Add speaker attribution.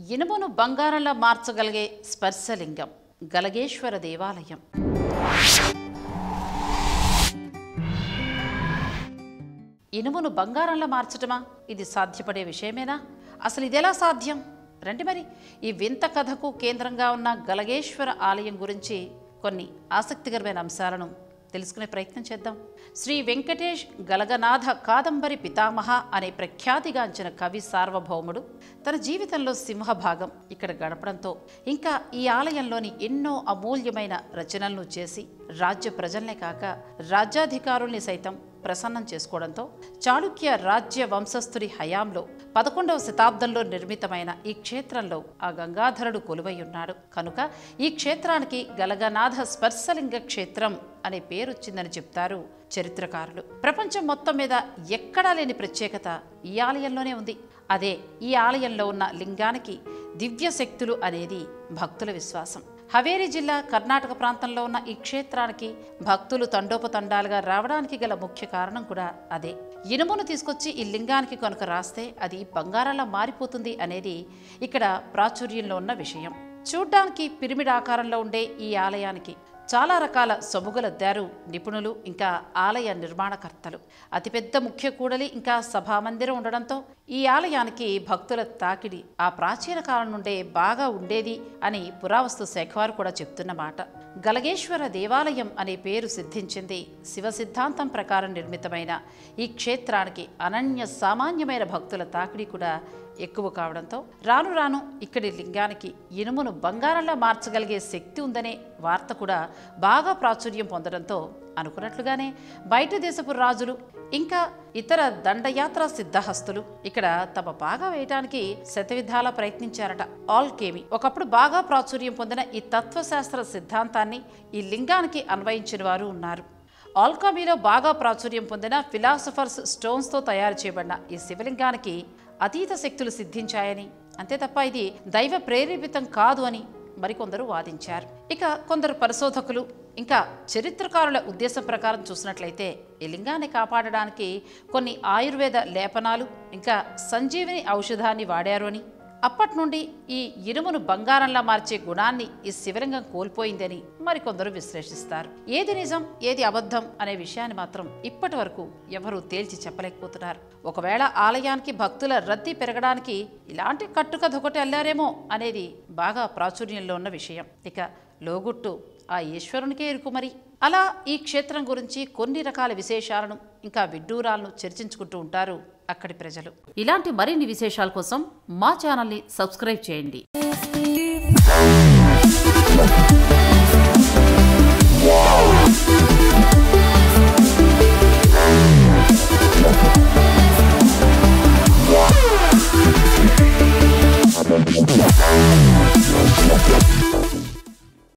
Speaker 1: ఇనుమును బంగారంలా మార్చగలిగే స్పర్శలింగం గలగేశ్వర దేవాలయం ఇనుమును బంగారంలా మార్చటమా ఇది సాధ్యపడే విషయమేనా అసలు ఇదెలా సాధ్యం రండి మరి ఈ వింత కథకు కేంద్రంగా ఉన్న గలగేశ్వర ఆలయం గురించి కొన్ని ఆసక్తికరమైన అంశాలను తెలుసుకునే ప్రయత్నం చేద్దాం శ్రీ వెంకటేష్ గలగనాథ కాదంబరి పితామహ అనే ప్రఖ్యాతిగాంచిన కవి సార్వభౌముడు తన జీవితంలో సింహభాగం ఇక్కడ గడపడంతో ఇంకా ఈ ఆలయంలోని ఎన్నో అమూల్యమైన రచనలను చేసి రాజ్య ప్రజల్నే కాక రాజ్యాధికారుల్ని సైతం ప్రసన్నం చేసుకోవడంతో చాళుక్య రాజ్య వంశస్థుడి హయాంలో పదకొండవ శతాబ్దంలో నిర్మితమైన ఈ క్షేత్రంలో ఆ గంగాధరుడు కొలువై ఉన్నాడు కనుక ఈ క్షేత్రానికి గలగనాథ స్పర్శలింగ క్షేత్రం అనే పేరొచ్చిందని చెప్తారు చరిత్రకారులు ప్రపంచం మొత్తం మీద ఎక్కడా లేని ప్రత్యేకత ఈ ఆలయంలోనే ఉంది అదే ఈ ఆలయంలో ఉన్న లింగానికి దివ్య శక్తులు అనేది భక్తుల విశ్వాసం హవేరి జిల్లా కర్ణాటక ప్రాంతంలో ఉన్న ఈ క్షేత్రానికి భక్తులు తండోపతండాలుగా రావడానికి గల ముఖ్య కారణం కూడా అదే ఇనుమును తీసుకొచ్చి ఈ లింగానికి కనుక రాస్తే అది బంగారంలా మారిపోతుంది అనేది ఇక్కడ ప్రాచుర్యంలో ఉన్న విషయం చూడ్డానికి పిరమిడ్ ఆకారంలో ఉండే ఈ ఆలయానికి చాలా రకాల సొముగులద్దారు నిపుణులు ఇంకా ఆలయ నిర్మాణకర్తలు అతిపెద్ద ముఖ్య కూడలి ఇంకా సభామందిరం ఉండడంతో ఈ ఆలయానికి భక్తుల తాకిడి ఆ ప్రాచీన కాలం నుండే బాగా ఉండేది అని పురావస్తు శాఖ వారు కూడా చెప్తున్న మాట గలగేశ్వర దేవాలయం అనే పేరు సిద్ధించింది శివ సిద్ధాంతం ప్రకారం నిర్మితమైన ఈ క్షేత్రానికి అనన్య సామాన్యమైన భక్తుల తాకిడి కూడా ఎక్కువ కావడంతో రాను రాను ఇక్కడి లింగానికి ఇనుమును బంగారంలా మార్చగలిగే శక్తి ఉందనే వార్త కూడా బాగా ప్రాచుర్యం పొందడంతో అనుకున్నట్లుగానే బయట దేశపు రాజులు ఇంకా ఇతర దండయాత్ర సిద్ధహస్తులు ఇక్కడ తమ బాగా వేయటానికి శతవిధాలా ప్రయత్నించారట ఆల్ కేమి ఒకప్పుడు బాగా ప్రాచుర్యం పొందిన ఈ తత్వశాస్త్ర సిద్ధాంతాన్ని ఈ లింగానికి అన్వయించిన వారు ఉన్నారు ఆల్కామీలో బాగా ప్రాచుర్యం పొందిన ఫిలాసఫర్స్ స్టోన్స్తో తయారు చేయబడిన ఈ శివలింగానికి అతీత శక్తులు సిద్ధించాయని అంతే తప్ప ఇది దైవ ప్రేరేపితం కాదు అని మరికొందరు వాదించారు ఇక కొందరు పరిశోధకులు ఇంకా చరిత్రకారుల ఉద్దేశం ప్రకారం చూసినట్లయితే ఈ లింగాన్ని కాపాడడానికి కొన్ని ఆయుర్వేద లేపనాలు ఇంకా సంజీవిని ఔషధాన్ని వాడారు అని అప్పటి నుండి ఈ ఇనుమును బంగారంలా మార్చే గుణాన్ని ఈ శివలింగం కోల్పోయిందని మరికొందరు విశ్లేషిస్తారు ఏది నిజం ఏది అబద్ధం అనే విషయాన్ని మాత్రం ఇప్పటి వరకు ఎవరూ తేల్చి చెప్పలేకపోతున్నారు ఒకవేళ ఆలయానికి భక్తుల రద్దీ పెరగడానికి ఇలాంటి కట్టుకథ ఒకటి అల్లారేమో అనేది బాగా ప్రాచుర్యంలో ఉన్న విషయం ఇక లోగుట్టు ఆ ఈశ్వరునికే ఇరుకు మరి అలా ఈ క్షేత్రం గురించి కొన్ని రకాల విశేషాలను ఇంకా విడ్డూరాలను చర్చించుకుంటూ ఉంటారు అక్కడి ప్రజలు ఇలాంటి మరిన్ని విశేషాల కోసం మా ఛానల్ని సబ్స్క్రైబ్ చేయండి